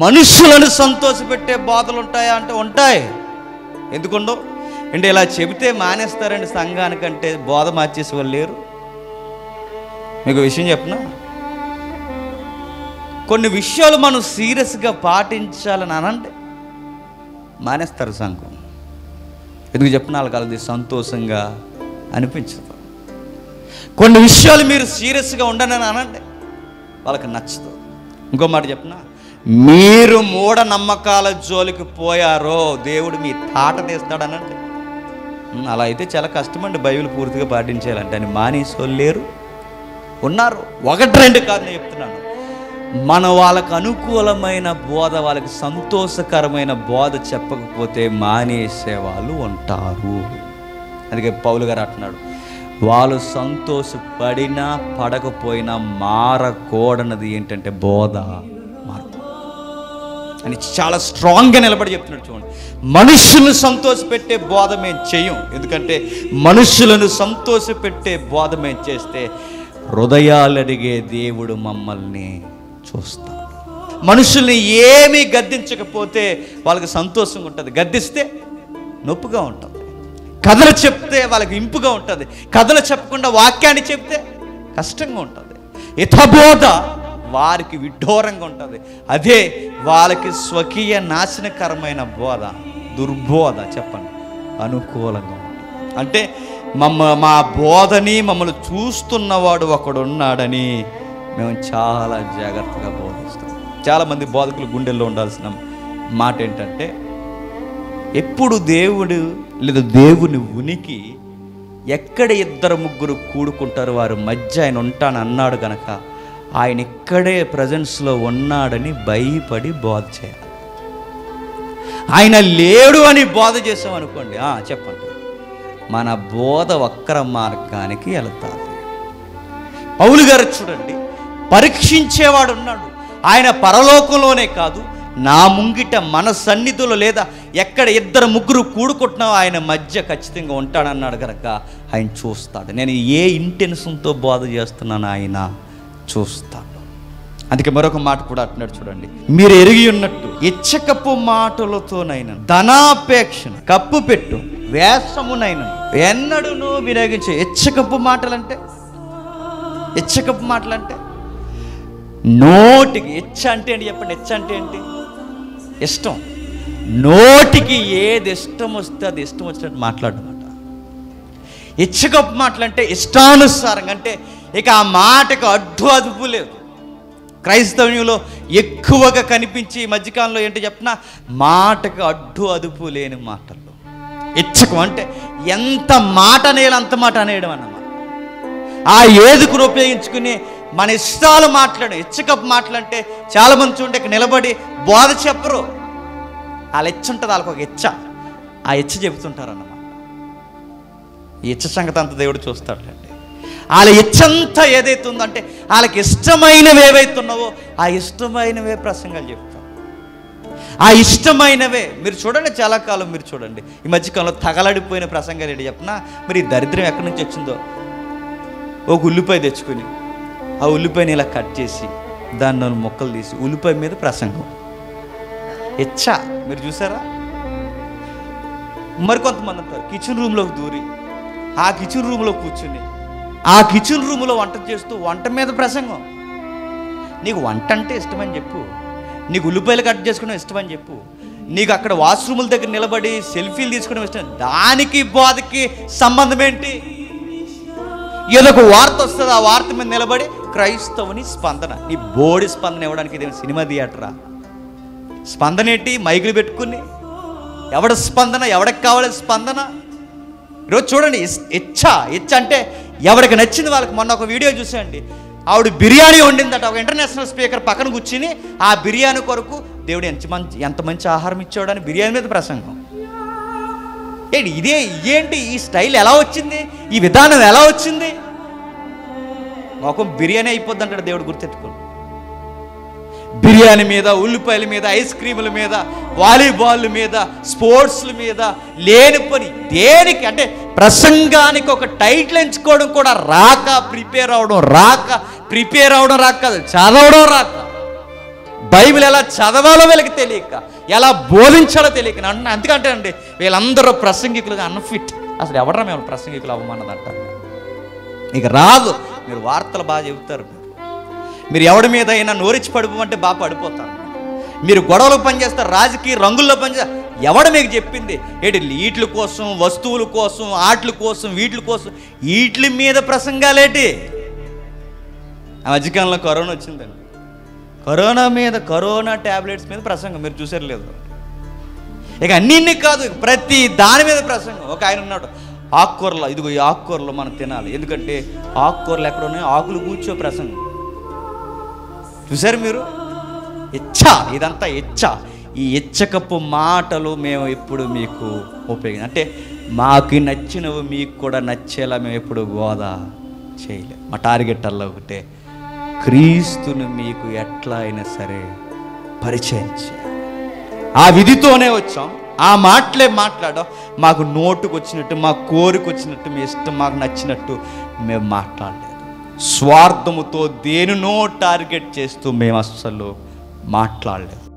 మనుషులను సంతోషపెట్టే బాధలు ఉంటాయా అంటే ఉంటాయి ఎందుకుండవు అంటే ఇలా చెబితే మానేస్తారండి సంఘానికంటే బోధ మార్చేసి వాళ్ళు లేరు మీకు ఒక విషయం చెప్పనా కొన్ని విషయాలు మనం సీరియస్గా పాటించాలని అనంటే మానేస్తారు సంఘం ఎందుకు చెప్పిన వాళ్ళకి అది సంతోషంగా అనిపించదు కొన్ని విషయాలు మీరు సీరియస్గా ఉండనని అనండి వాళ్ళకి నచ్చదు ఇంకో మాట చెప్పిన మీరు మూఢ నమ్మకాల జోలికి పోయారో దేవుడు మీ తాట తీస్తాడనండి ఉమ్, అలా అయితే చాలా కష్టమండి బైబిల్ పూర్తిగా పాటించాలంటే అని మానేసి వాళ్ళు లేరు ఉన్నారు ఒకటి రెండు కాదు నేను చెప్తున్నాను మన వాళ్ళకు అనుకూలమైన బోధ వాళ్ళకి సంతోషకరమైన బోధ చెప్పకపోతే మానేసే వాళ్ళు ఉంటారు అందుకే పౌలు గారు అంటున్నాడు వాళ్ళు సంతోషపడినా పడకపోయినా మారకూడనది ఏంటంటే బోధ మార్పు అని చాలా స్ట్రాంగ్గా నిలబడి చెప్తున్నాడు చూడండి మనుషులను సంతోషపెట్టే బోధ మేము చెయ్యం ఎందుకంటే మనుషులను సంతోషపెట్టే బోధ మేము చేస్తే హృదయాలు అడిగే దేవుడు మమ్మల్ని చూస్తాడు మనుషుల్ని ఏమీ గద్దించకపోతే వాళ్ళకి సంతోషంగా ఉంటుంది గద్దిస్తే నొప్పిగా ఉంటుంది కథలు చెప్తే వాళ్ళకి ఇంపుగా ఉంటుంది కథలు చెప్పకుండా వాక్యాన్ని చెప్తే కష్టంగా ఉంటుంది ఇతబోధ వారికి విడ్డూరంగా ఉంటుంది అదే వాళ్ళకి స్వకీయ నాశనకరమైన బోధ దుర్బోధ చెప్పండి అనుకూలంగా ఉంటుంది అంటే మమ్మ మా బోధని మమ్మల్ని చూస్తున్నవాడు ఒకడు ఉన్నాడని మేము చాలా జాగ్రత్తగా బోధిస్తాం చాలామంది బోధకులు గుండెల్లో ఉండాల్సిన మాట ఏంటంటే ఎప్పుడు దేవుడు లేదా దేవుని ఉనికి ఎక్కడ ఇద్దరు ముగ్గురు కూడుకుంటారు వారి మధ్య ఆయన ఉంటాను అన్నాడు గనక ఆయన ఇక్కడే ప్రజెన్స్లో ఉన్నాడని భయపడి బోధ చేయాలి ఆయన లేడు అని బోధ చేసాం అనుకోండి ఆ, చెప్పండి మన బోధ వక్ర మార్గానికి వెళతాది పౌలు గారు చూడండి పరీక్షించేవాడు ఉన్నాడు ఆయన పరలోకంలోనే కాదు నా ముంగిట మన సన్నిధిలో లేదా ఎక్కడ ఇద్దరు ముగ్గురు కూడుకుంటున్నావు ఆయన మధ్య ఖచ్చితంగా ఉంటాడన్నాడు కనుక ఆయన చూస్తాడు నేను ఏ ఇంటెన్షన్తో బోధ చేస్తున్నాను ఆయన చూస్తాడు అందుకే మరొక మాట కూడా అంటున్నాడు చూడండి మీరు ఎరిగి ఉన్నట్టు ఇచ్చకపు మాటలతోనైనా ధనాపేక్షను కప్పు పెట్టు వేషమునైనా ఎన్నడూను వినియోగించే ఇచ్చకపు మాటలంటే ఇచ్చకపు మాటలంటే నోటికి ఇచ్చ అంటే ఏంటి చెప్పండి ఇచ్చ అంటే ఏంటి ఇష్టం నోటికి ఏది ఇష్టం వస్తే అది ఇష్టం వచ్చినట్టు మాట్లాడమాట ఇచ్చకపు మాటలంటే ఇష్టానుసారంగా అంటే ఇక ఆ మాటకు అడ్డు అదుపు లేదు క్రైస్తవ్యంలో ఎక్కువగా కనిపించి ఈ మధ్యకాలంలో ఏంటో చెప్పినా మాటకు అడ్డు అదుపు లేని మాటలు ఇచ్చకం అంటే ఎంత మాట అనేయాలి అంత మాట అనేయడం అన్నమాట ఆ ఏదుకును ఉపయోగించుకుని మన ఇష్టాలు మాట్లాడు ఇచ్చకపు మాటలంటే చాలా మంది చూడండి ఇక్కడ నిలబడి బోధ చెప్పరు వాళ్ళ ఇచ్చ ఉంటుంది వాళ్ళకి ఒక ఇచ్చ ఆ ఇచ్చ చెబుతుంటారు అన్నమాట ఈ ఇచ్చ సంగతి అంత దేవుడు చూస్తాడండి వాళ్ళ ఇచ్చంతా ఏదైతే ఉందో అంటే వాళ్ళకి ఇష్టమైనవి ఏవైతే ఉన్నావో ఆ ఇష్టమైనవే ప్రసంగాలు చెప్తాం ఆ ఇష్టమైనవే మీరు చూడండి చాలా కాలం మీరు చూడండి ఈ మధ్యకాలంలో తగలడిపోయిన ప్రసంగాలు ఏంటి చెప్పినా మరి ఈ దరిద్రం ఎక్కడి నుంచి వచ్చిందో ఒక ఉల్లిపాయ తెచ్చుకొని ఆ ఉల్లిపాయని ఇలా కట్ చేసి దాన్ని నాలుగు ముక్కలు తీసి ఉల్లిపాయ మీద ప్రసంగం ఇచ్చా మీరు చూసారా మరికొంతమంది అంటారు కిచెన్ రూమ్లోకి దూరి ఆ కిచెన్ రూమ్లో కూర్చుని ఆ కిచెన్ రూమ్లో వంట చేస్తూ వంట మీద ప్రసంగం నీకు వంట అంటే ఇష్టమని చెప్పు నీకు ఉల్లిపాయలు కట్ చేసుకోవడం ఇష్టమని చెప్పు నీకు అక్కడ వాష్రూముల దగ్గర నిలబడి సెల్ఫీలు తీసుకోవడం ఇష్టం దానికి బోధకి సంబంధం ఏంటి ఏదో ఒక వార్త వస్తుంది ఆ వార్త మీద నిలబడి క్రైస్తవుని స్పందన నీ బోడి స్పందన ఇవ్వడానికి ఇదేం సినిమా థియేటరా స్పందన ఏంటి మైకులు పెట్టుకుని ఎవడ స్పందన ఎవడికి కావాలి స్పందన ఈరోజు చూడండి ఇస్- ఇచ్చ ఇచ్చ అంటే ఎవరికి నచ్చింది వాళ్ళకి మొన్న ఒక వీడియో చూసేయండి ఆవిడ బిర్యానీ వండిందట ఒక ఇంటర్నేషనల్ స్పీకర్ పక్కన కూర్చుని ఆ బిర్యానీ కొరకు దేవుడు ఎంత మంచి ఎంత మంచి ఆహారం ఇచ్చాడు అని బిర్యానీ మీద ప్రసంగం ఏంటి ఇదే ఏంటి ఈ స్టైల్ ఎలా వచ్చింది ఈ విధానం ఎలా వచ్చింది మొఖం బిర్యానీ అయిపోద్ది అంటాడు దేవుడు గుర్తెట్టుకోండి బిర్యానీ మీద ఉల్లిపాయల మీద ఐస్ క్రీముల మీద వాలీబాల్ మీద స్పోర్ట్స్ల మీద లేని పని దేనికి అంటే ప్రసంగానికి ఒక టైటిల్ ఎంచుకోవడం కూడా రాక ప్రిపేర్ అవడం రాక ప్రిపేర్ అవడం రాక కాదు చదవడం రాక బైబిల్ ఎలా చదవాలో వీళ్ళకి తెలియక ఎలా బోధించాలో తెలియక అంటే అందుకంటే అండి వీళ్ళందరూ ప్రసంగికులుగా అన్ఫిట్ అసలు ఎవడరా మేము ప్రసంగికులు అవ్వమన్నదంట ఇక రాదు మీరు వార్తలు బాగా చెబుతారు మీరు ఎవడి మీద అయినా నోరిచ్చి పడిపోమంటే బాగా పడిపోతారు మీరు గొడవలకు పనిచేస్తారు రాజకీయ రంగుల్లో పనిచేస్తారు ఎవడ మీకు చెప్పింది ఏంటి వీటి కోసం వస్తువుల కోసం ఆటల కోసం వీటి కోసం వీటి మీద ప్రసంగాలేటి ఆ మధ్యకాలంలో కరోనా వచ్చిందండి కరోనా మీద కరోనా ట్యాబ్లెట్స్ మీద ప్రసంగం మీరు చూసారు లేదు ఇక అన్ని కాదు ప్రతి దాని మీద ప్రసంగం ఒక ఆయన ఉన్నాడు ఆకుకూరలు ఇదిగో ఈ ఆకుకూరలు మనం తినాలి ఎందుకంటే ఆకుకూరలు ఎక్కడ ఉన్నాయి ఆకులు కూర్చో ప్రసంగం చూసారు మీరు ఇచ్చ ఇదంతా ఇచ్చ ఈ ఇచ్చకపు మాటలు మేము ఎప్పుడు మీకు ఉపయోగం అంటే మాకు నచ్చినవి మీకు కూడా నచ్చేలా మేము ఎప్పుడు బోధ చేయలేం మా టార్గెట్ అలా ఒకటే క్రీస్తును మీకు ఎట్లా అయినా సరే పరిచయం చేయాలి ఆ విధితోనే వచ్చాం ఆ మాటలే మాట్లాడాం మాకు నోటుకు వచ్చినట్టు మా కోరిక వచ్చినట్టు మీ ఇష్టం మాకు నచ్చినట్టు మేము మాట్లాడలేదు స్వార్థముతో దేనినో టార్గెట్ చేస్తూ మేము అస్సలు మాట్లాడలేదు